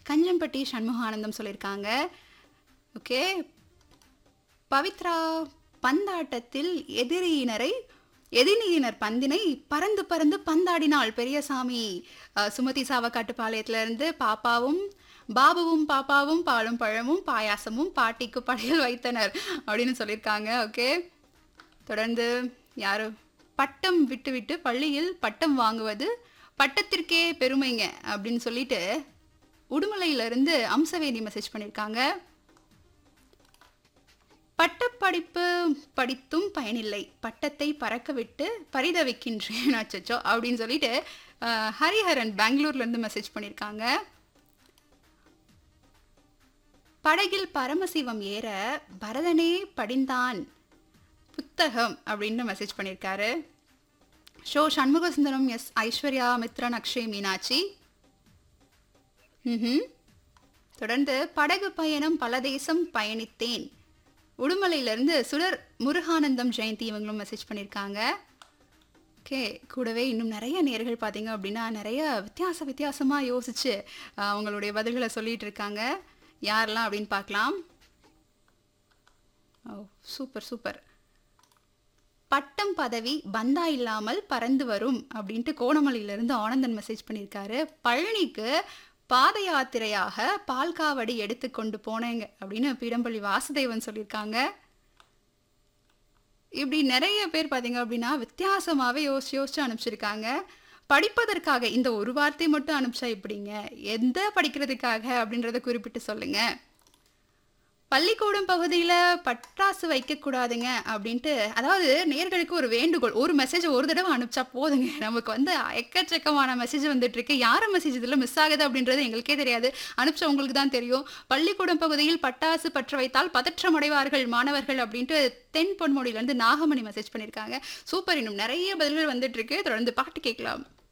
கஞ்சம்பட்டி சண்முகானந்தம் சொல்லியிருக்காங்க ஓகே பவித்ரா பந்தாட்டத்தில் எதிரியினரை எதிரியினர் பந்தினை பறந்து பறந்து பந்தாடினாள் பெரியசாமி அஹ், சுமதி சாவக்காட்டுப்பாளையத்துல இருந்து பாப்பாவும் பாபுவும் பாப்பாவும் பாலும் பழமும் பாயாசமும் பாட்டிக்கு படையல் வைத்தனர் அப்படின்னு சொல்லியிருக்காங்க ஓகே தொடர்ந்து யாரு பட்டம் விட்டு விட்டு பள்ளியில் பட்டம் வாங்குவது பட்டத்திற்கே பெருமைங்க அப்படின்னு சொல்லிட்டு உடுமலையில இருந்து அம்சவேணி மெசேஜ் பண்ணியிருக்காங்க பட்டப்படிப்பு படித்தும் பயனில்லை பட்டத்தை பறக்க விட்டு பரிதவிக்கின்றேன் அச்சச்சோ அப்படின்னு சொல்லிட்டு அஹ், ஹரிஹரன் பெங்களூர்ல இருந்து மெசேஜ் பண்ணியிருக்காங்க படகில் பரமசிவம் ஏற பரதனே படிந்தான் புத்தகம் அப்படின்னு மெசேஜ் பண்ணியிருக்காரு ஷோ சண்முகசுந்தரம் எஸ் ஐஸ்வர்யா மித்ரன் அக்ஷய் மீனாட்சி ம்ஹும். தொடர்ந்து படகு பயணம் பல தேசம் பயணித்தேன் உடுமலையிலிருந்து சுடர் முருகானந்தம் ஜெயந்தி இவங்களும் மெசேஜ் பண்ணியிருக்காங்க ஓகே கூடவே இன்னும் நிறைய நேர்கள் பார்த்தீங்க அப்படின்னா நிறைய வித்தியாச வித்தியாசமாக யோசிச்சு அஹ், அவங்களுடைய பதில்களை சொல்லிட்டு இருக்காங்க யாரெல்லாம் அப்படின்னு பார்க்கலாம் ஓ சூப்பர் சூப்பர் பட்டம் பதவி பந்தா இல்லாமல் பறந்து வரும் அப்படின்ட்டு கோணமலையிலிருந்து ஆனந்தன் மெசேஜ் பண்ணியிருக்காரு பழனிக்கு பாத யாத்திரையாக பால்காவடி எடுத்து கொண்டு போனேங்க அப்படின்னு பீடம்பள்ளி வாசுதேவன் சொல்லியிருக்காங்க இப்படி நிறைய பேர் பார்த்தீங்க அப்படின்னா வித்தியாசமாகவே யோசிச்சு யோசிச்சு அனுப்பிச்சிருக்காங்க படிப்பதற்காக இந்த ஒரு வார்த்தை மட்டும் அனுப்பிச்சா எப்படிங்க எந்த படிக்கிறதுக்காக அப்படின்றத குறிப்பிட்டு சொல்லுங்க பள்ளிக்கூடம் பகுதியில் பட்டாசு வைக்கக்கூடாதுங்க அப்படின்ட்டு அதாவது நேர்களுக்கு ஒரு வேண்டுகோள் ஒரு மெசேஜ் ஒரு தடவை அனுப்பிச்சா போதுங்க நமக்கு வந்து எக்கச்சக்கமான மெசேஜ் வந்துட்டு இருக்கு யார் மெசேஜ் இதில் மிஸ் ஆகுது அப்படின்றது எங்களுக்கே தெரியாது அனுப்பிச்ச உங்களுக்கு தான் தெரியும் பள்ளிக்கூடம் பகுதியில் பட்டாசு பற்ற வைத்தால் பதற்றம் அடைவார்கள் மாணவர்கள் அப்படின்ட்டு தென் பொன்மொழியிலேருந்து நாகமணி மெசேஜ் பண்ணியிருக்காங்க சூப்பர் இன்னும் நிறைய பதில்கள் வந்துட்டு இருக்கு தொடர்ந்து பாட்டு கேட்கலாம்